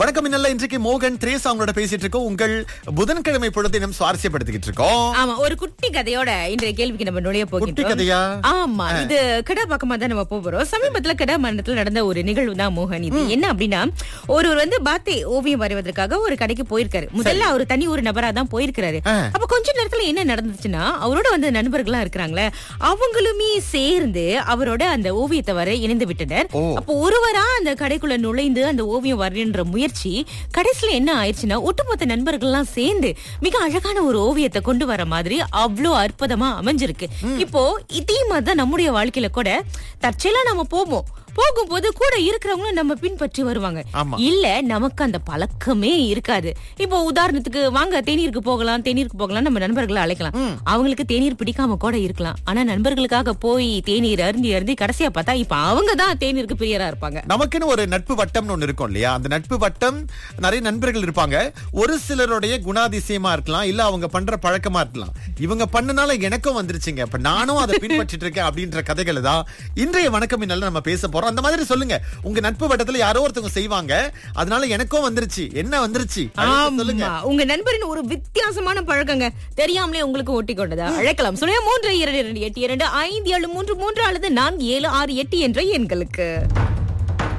வணக்கம் இன்னல்ல இன்றைக்கு மோகன் திரேசா அவங்களோட பேசிட்டு இருக்கோம் உங்கள் புதன்கிழமை பொழுது நம்ம சுவாரஸ்யப்படுத்திக்கிட்டு இருக்கோம் ஆமா ஒரு குட்டி கதையோட இன்றைய கேள்விக்கு நம்ம நுழைய குட்டி போகின்றோம் கதையா ஆமா இது கடை பக்கமா தான் நம்ம போக போறோம் சமீபத்துல கடை மண்டலத்துல நடந்த ஒரு நிகழ்வு தான் மோகன் இது என்ன அப்படின்னா ஒருவர் வந்து பாத்தே ஓவியம் வரைவதற்காக ஒரு கடைக்கு போயிருக்காரு முதல்ல அவர் தனி ஒரு நபரா தான் போயிருக்காரு ஆ. அப்ப கொஞ்ச நேரத்துல என்ன நடந்துச்சுன்னா அவரோட வந்து நண்பர்கள்லாம் இருக்கிறாங்களே அவங்களுமே சேர்ந்து அவரோட அந்த ஓவியத்தை வர இணைந்து விட்டனர் ஓ. அப்போ ஒருவரா அந்த கடைக்குள்ள நுழைந்து அந்த ஓவியம் வரையன்ற முயற்சி கடைசியில என்ன ஆயிடுச்சுன்னா ஒட்டுமொத்த நண்பர்கள்லாம் சேர்ந்து மிக அழகான ஒரு ஓவியத்தை கொண்டு வர மாதிரி அவ்வளோ அற்புதமா அமைஞ்சிருக்கு இப்போ இதே மாதிரிதான் நம்முடைய வாழ்க்கையில கூட தற்செயலா நம்ம போவோம் போகும்போது கூட இருக்கிறவங்களும் நம்ம பின்பற்றி வருவாங்க ஆமா. இல்ல நமக்கு அந்த பழக்கமே இருக்காது இப்போ உதாரணத்துக்கு வாங்க தேநீருக்கு போகலாம் தேநீருக்கு போகலாம் நம்ம நண்பர்களை அழைக்கலாம் அவங்களுக்கு தேநீர் பிடிக்காம கூட இருக்கலாம் ஆனா நண்பர்களுக்காக போய் தேநீர் அருந்தி அருந்தி கடைசியா பார்த்தா இப்ப அவங்க தான் தேநீருக்கு பிரியரா இருப்பாங்க நமக்குன்னு ஒரு நட்பு வட்டம்னு ஒண்ணு இருக்கும் இல்லையா அந்த நட்பு வட்டம் நிறைய நண்பர்கள் இருப்பாங்க ஒரு சிலருடைய குணாதிசயமா இருக்கலாம் இல்ல அவங்க பண்ற பழக்கமா இருக்கலாம் இவங்க பண்ணனால எனக்கும் வந்துருச்சுங்க அப்ப நானும் அதை பின்பற்றிட்டு இருக்கேன் அப்படின்ற கதைகளை தான் இன்றைய வணக்கம் இன்னல்ல நம்ம பேச போறோம் அந்த மாதிரி சொல்லுங்க உங்க நட்பு வட்டத்துல யாரோ ஒருத்தவங்க செய்வாங்க அதனால எனக்கும் வந்துருச்சு என்ன வந்துருச்சு அப்படின்னு சொல்லுங்க ஆமா உங்க நண்பரின் ஒரு வித்தியாசமான பழக்கங்க தெரியாமலே உங்களுக்கு ஒட்டி கொண்டதா அழைக்கலாம் சொல்லுங்க மூன்று இரண்டு இரண்டு எட்டு இரண்டு ஐந்து ஏழு மூன்று மூன்று அல்லது நான்கு ஏழு ஆறு எட்டு என்ற எண்களுக்கு